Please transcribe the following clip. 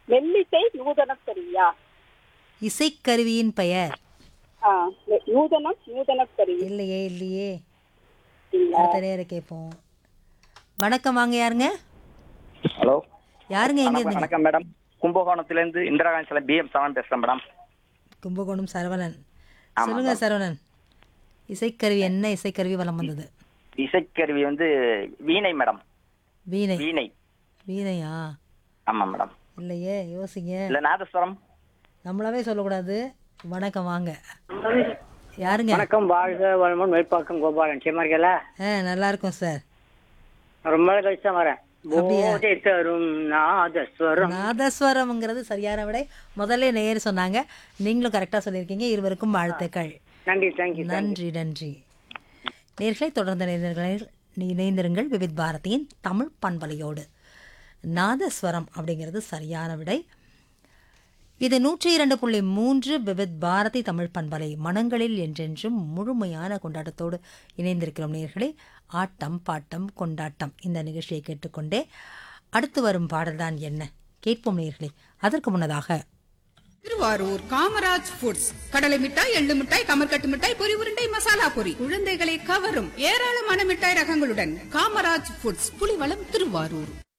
மெல்லிசை நூதனம் சரியா இசைக்கருவியின் பெயர் ஆ, நெ- நூதனம் நூதன கருவி இல்லையே இல்லையே இல்ல. அடுத்த நேரம் கேட்போம் வணக்கம் வாங்க யாருங்க ஹலோ யாருங்க எங்க வணக்கம் இருந்தீங்க வணக்கம் மேடம் கும்பகோணத்திலேருந்து இந்திரா காந்தி சிலை பிஎம் செவன் பேசுகிறேன் மேடம் கும்பகோணம் சரவணன் ஆமா, சொல்லுங்க ஆமா. சரவணன் இசைக்கருவி என்ன இசைக்கருவி வலம் வந்தது இசைக்கருவி வந்து வீணை மேடம் வீணை வீணை வீணையா ஆமாம் மேடம் இல்லையே யோசிங்க இல்லை நாதஸ்வரம் நம்மளாவே சொல்லக்கூடாது வணக்கம் வாங்க யாருங்க வணக்கம் வாழ்க வளமுடன் மேற்பாக்கம் கோபாலன் நிச்சயமா இருக்கல ஆ நல்லா இருக்கும் சார் ரொம்ப நாள் கழிச்சு தான் வரேன் அப்படியா? போதை தரும் நாதஸ்வரம் நாதஸ்வரம்ங்கிறது சரியான விடை முதல்ல நேர் சொன்னாங்க நீங்களும் கரெக்டாக சொல்லியிருக்கீங்க இருவருக்கும் வாழ்த்துக்கள் நன்றி தேங்க்யூ நன்றி நன்றி நேர்களை தொடர்ந்த நேர்களை இணைந்திருங்கள் விவித் பாரதியின் தமிழ் பண்பலையோடு நாதஸ்வரம் அப்படிங்கிறது சரியான விடை இது நூற்றி இரண்டு புள்ளி மூன்று விவித் பாரதி தமிழ் பண்பலை மனங்களில் என்றென்றும் முழுமையான கொண்டாட்டத்தோடு இணைந்திருக்கிறோம் நேர்களே ஆட்டம் பாட்டம் கொண்டாட்டம் இந்த நிகழ்ச்சியை கேட்டுக்கொண்டே அடுத்து வரும் பாடல்தான் என்ன கேட்போம் நேர்களே அதற்கு முன்னதாக திருவாரூர் காமராஜ் ஃபுட்ஸ் கடலை மிட்டாய் எள்ளு மிட்டாய் கமர்கட்டு மிட்டாய் பொரி உருண்டை மசாலா பொரி குழந்தைகளை கவரும் ஏராளமான மிட்டாய் ரகங்களுடன் காமராஜ் ஃபுட்ஸ் புலிவளம் திருவாரூர்